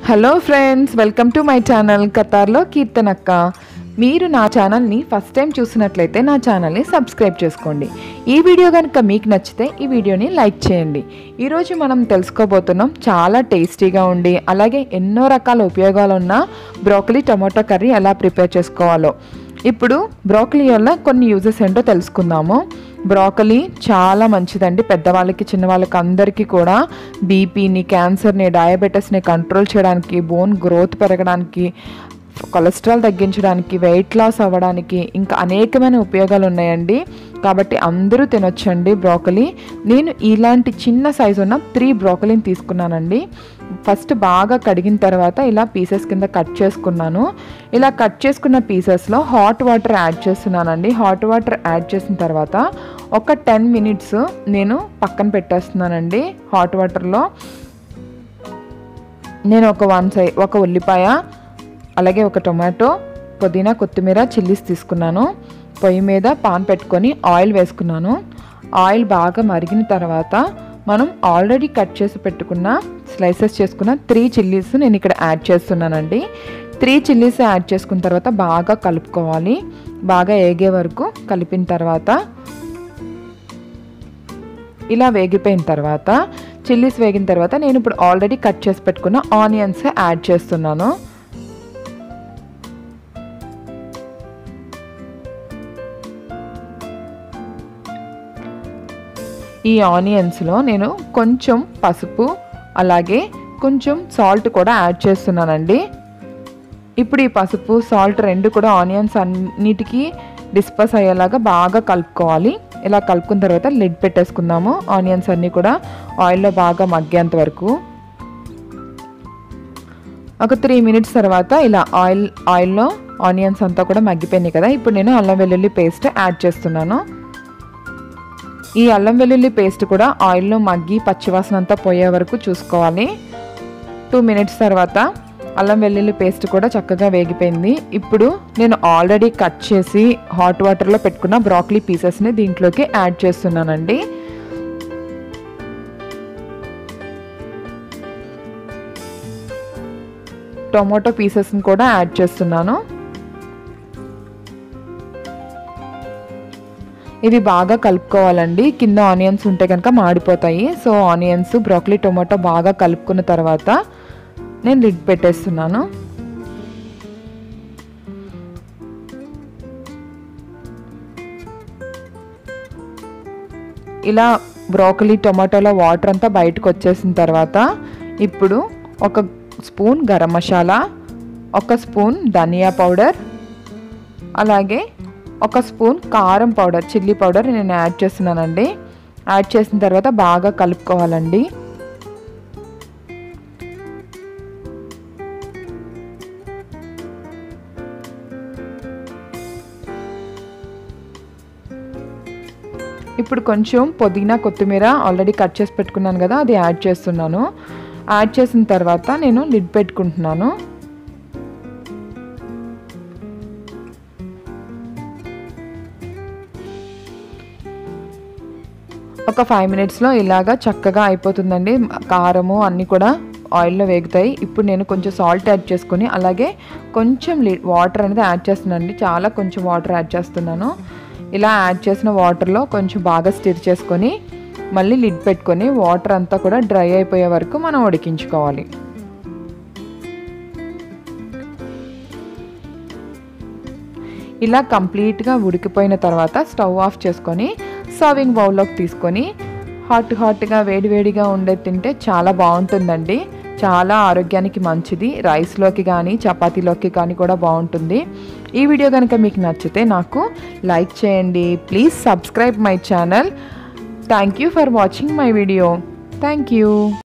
hello friends welcome to my channel కతార్లో కీర్తనక్క మీరు నా ఛానల్ని ఫస్ట్ టైం చూసినట్లయితే నా ఛానల్ని సబ్స్క్రైబ్ చేసుకోండి ఈ వీడియో కనుక మీకు నచ్చితే ఈ వీడియోని లైక్ చేయండి ఈరోజు మనం తెలుసుకోబోతున్నాం చాలా టేస్టీగా ఉండి అలాగే ఎన్నో రకాల ఉపయోగాలు ఉన్న బ్రోకలీ టమాటో కర్రీ ఎలా ప్రిపేర్ చేసుకోవాలో ఇప్పుడు బ్రోకలీ వల్ల కొన్ని యూజెస్ ఏంటో తెలుసుకుందాము బ్రోకలీ చాలా మంచిదండి పెద్దవాళ్ళకి చిన్నవాళ్ళకి అందరికీ కూడా బీపీని క్యాన్సర్ని డయాబెటీస్ని కంట్రోల్ చేయడానికి బోన్ గ్రోత్ పెరగడానికి కొలెస్ట్రాల్ తగ్గించడానికి వెయిట్ లాస్ అవ్వడానికి ఇంకా అనేకమైన ఉపయోగాలు ఉన్నాయండి కాబట్టి అందరూ తినొచ్చండి బ్రోకలీ నేను ఇలాంటి చిన్న సైజు ఉన్న త్రీ బ్రోకలీని తీసుకున్నానండి ఫస్ట్ బాగా కడిగిన తర్వాత ఇలా పీసెస్ కింద కట్ చేసుకున్నాను ఇలా కట్ చేసుకున్న పీసెస్లో హాట్ వాటర్ యాడ్ చేస్తున్నానండి హాట్ వాటర్ యాడ్ చేసిన తర్వాత ఒక టెన్ మినిట్స్ నేను పక్కన పెట్టేస్తున్నానండి హాట్ వాటర్లో నేను ఒక వన్ సై ఒక ఉల్లిపాయ అలాగే ఒక టొమాటో పుదీనా కొత్తిమీర చిల్లీస్ తీసుకున్నాను పొయ్యి మీద పాన్ పెట్టుకొని ఆయిల్ వేసుకున్నాను ఆయిల్ బాగా మరిగిన తర్వాత మనం ఆల్రెడీ కట్ చేసి పెట్టుకున్న స్లైసెస్ చేసుకున్న త్రీ చిల్లీస్ నేను ఇక్కడ యాడ్ చేస్తున్నానండి త్రీ చిల్లీస్ యాడ్ చేసుకున్న తర్వాత బాగా కలుపుకోవాలి బాగా ఏగే వరకు కలిపిన తర్వాత ఇలా వేగిపోయిన తర్వాత చిల్లీస్ వేగిన తర్వాత నేను ఇప్పుడు ఆల్రెడీ కట్ చేసి పెట్టుకున్న ఆనియన్స్ యాడ్ చేస్తున్నాను ఈ ఆనియన్స్లో నేను కొంచెం పసుపు అలాగే కొంచెం సాల్ట్ కూడా యాడ్ చేస్తున్నానండి ఇప్పుడు ఈ పసుపు సాల్ట్ రెండు కూడా ఆనియన్స్ అన్నిటికీ డిస్పస్ అయ్యేలాగా బాగా కలుపుకోవాలి ఇలా కలుపుకున్న తర్వాత లిడ్ పెట్టేసుకుందాము ఆనియన్స్ అన్నీ కూడా ఆయిల్లో బాగా మగ్గేంత వరకు ఒక త్రీ మినిట్స్ తర్వాత ఇలా ఆయిల్ ఆయిల్లో ఆనియన్స్ అంతా కూడా మగ్గిపోయినాయి కదా ఇప్పుడు నేను అల్లం వెల్లుల్లి పేస్ట్ యాడ్ చేస్తున్నాను ఈ అల్లం వెల్లుల్లి పేస్ట్ కూడా ఆయిల్లో మగ్గి పచ్చివాసన అంతా పోయే వరకు చూసుకోవాలి టూ మినిట్స్ తర్వాత అల్లం వెల్లుల్లి పేస్ట్ కూడా చక్కగా వేగిపోయింది ఇప్పుడు నేను ఆల్రెడీ కట్ చేసి హాట్ వాటర్లో పెట్టుకున్న బ్రాక్లీ పీసెస్ని దీంట్లోకి యాడ్ చేస్తున్నానండి టొమాటో పీసెస్ని కూడా యాడ్ చేస్తున్నాను ఇవి బాగా కలుపుకోవాలండి కింద ఆనియన్స్ ఉంటే కనుక మాడిపోతాయి సో ఆనియన్స్ బ్రోకలీ టొమాటో బాగా కలుపుకున్న తర్వాత నేను లిడ్ పెట్టేస్తున్నాను ఇలా బ్రోకలీ టొమాటోలో వాటర్ అంతా బయటకు వచ్చేసిన తర్వాత ఇప్పుడు ఒక స్పూన్ గరం మసాలా ఒక స్పూన్ ధనియా పౌడర్ అలాగే ఒక స్పూన్ కారం పౌడర్ చిల్లీ పౌడర్ నేను యాడ్ చేస్తున్నానండి యాడ్ చేసిన తర్వాత బాగా కలుపుకోవాలండి ఇప్పుడు కొంచెం పుదీనా కొత్తిమీర ఆల్రెడీ కట్ చేసి పెట్టుకున్నాను కదా అది యాడ్ చేస్తున్నాను యాడ్ చేసిన తర్వాత నేను లిడ్ పెట్టుకుంటున్నాను ఒక ఫైవ్ మినిట్స్లో ఇలాగా చక్కగా అయిపోతుందండి కారము అన్నీ కూడా ఆయిల్లో వేగుతాయి ఇప్పుడు నేను కొంచెం సాల్ట్ యాడ్ చేసుకొని అలాగే కొంచెం వాటర్ అనేది యాడ్ చేస్తున్నానండి చాలా కొంచెం వాటర్ యాడ్ చేస్తున్నాను ఇలా యాడ్ చేసిన వాటర్లో కొంచెం బాగా స్టిర్ చేసుకొని మళ్ళీ లిడ్ పెట్టుకొని వాటర్ అంతా కూడా డ్రై అయిపోయే వరకు మనం ఉడికించుకోవాలి ఇలా కంప్లీట్గా ఉడికిపోయిన తర్వాత స్టవ్ ఆఫ్ చేసుకొని సర్వింగ్ బౌల్లోకి తీసుకొని హాట్ హాట్గా వేడివేడిగా ఉండే తింటే చాలా బాగుంటుందండి చాలా ఆరోగ్యానికి మంచిది రైస్లోకి కానీ చపాతీలోకి కానీ కూడా బాగుంటుంది ఈ వీడియో కనుక మీకు నచ్చితే నాకు లైక్ చేయండి please subscribe my channel thank you for watching my video thank you